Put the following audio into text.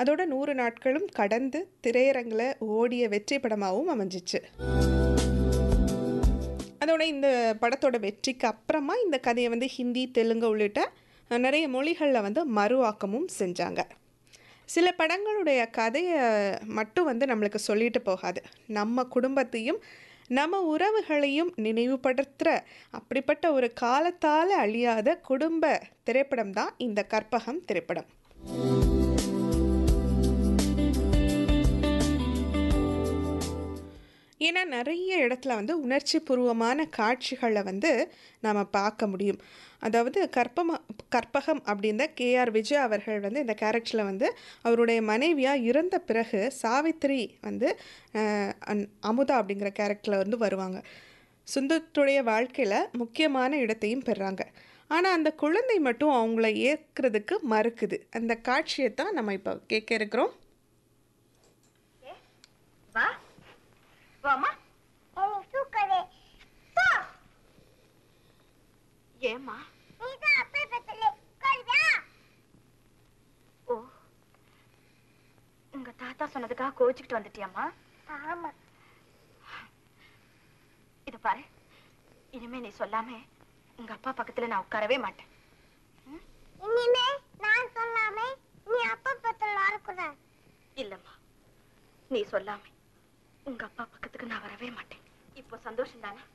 அதோட நூறு நாட்களும் கடந்து திரையரங்கில் ஓடிய வெற்றி படமாகவும் அமைஞ்சிச்சு அதோட இந்த படத்தோட வெற்றிக்கு அப்புறமா இந்த கதையை வந்து ஹிந்தி தெலுங்கு உள்ளிட்ட நிறைய மொழிகளில் வந்து மறுஆக்கமும் செஞ்சாங்க சில படங்களுடைய கதையை மட்டும் வந்து நம்மளுக்கு சொல்லிட்டு போகாது நம்ம குடும்பத்தையும் நம்ம உறவுகளையும் நினைவுபடுத்துகிற அப்படிப்பட்ட ஒரு காலத்தால் அழியாத குடும்ப திரைப்படம் தான் இந்த கற்பகம் திரைப்படம் ஏன்னா நிறைய இடத்துல வந்து உணர்ச்சி பூர்வமான காட்சிகளை வந்து நாம் பார்க்க முடியும் அதாவது கற்பம கற்பகம் அப்படின்ற கேஆர் விஜய் அவர்கள் வந்து இந்த கேரக்டரில் வந்து அவருடைய மனைவியாக இறந்த பிறகு சாவித்திரி வந்து அஹ், அன்- அமுதா அப்படிங்கிற கேரக்டரில் வந்து வருவாங்க சுந்தரத்துடைய வாழ்க்கையில் முக்கியமான இடத்தையும் பெறாங்க ஆனால் அந்த குழந்தை மட்டும் அவங்கள ஏற்கிறதுக்கு மறுக்குது அந்த காட்சியை தான் நம்ம இப்போ கேட்க இருக்கிறோம் வா வாமா எனக்கு தூக்கவே போ ஏம்மா நீ தான் அப்பா பத்தல உட்காருவியா ஓ உங்க தாத்தா சொன்னதுக்காக கோச்சுக்கிட்டு வந்துட்டியாம்மா ஆமா இத பாரு இனிமே நீ சொல்லாம உங்க அப்பா பக்கத்துல நான் உட்காரவே மாட்டேன் இனிமே நான் சொல்லாம நீ அப்பா பத்தல வரக்கூடாது இல்லம்மா நீ சொல்லாம உங்க அப்பா பக்கத்துக்கு நான் வரவே மாட்டேன் இப்போ சந்தோஷம் தானே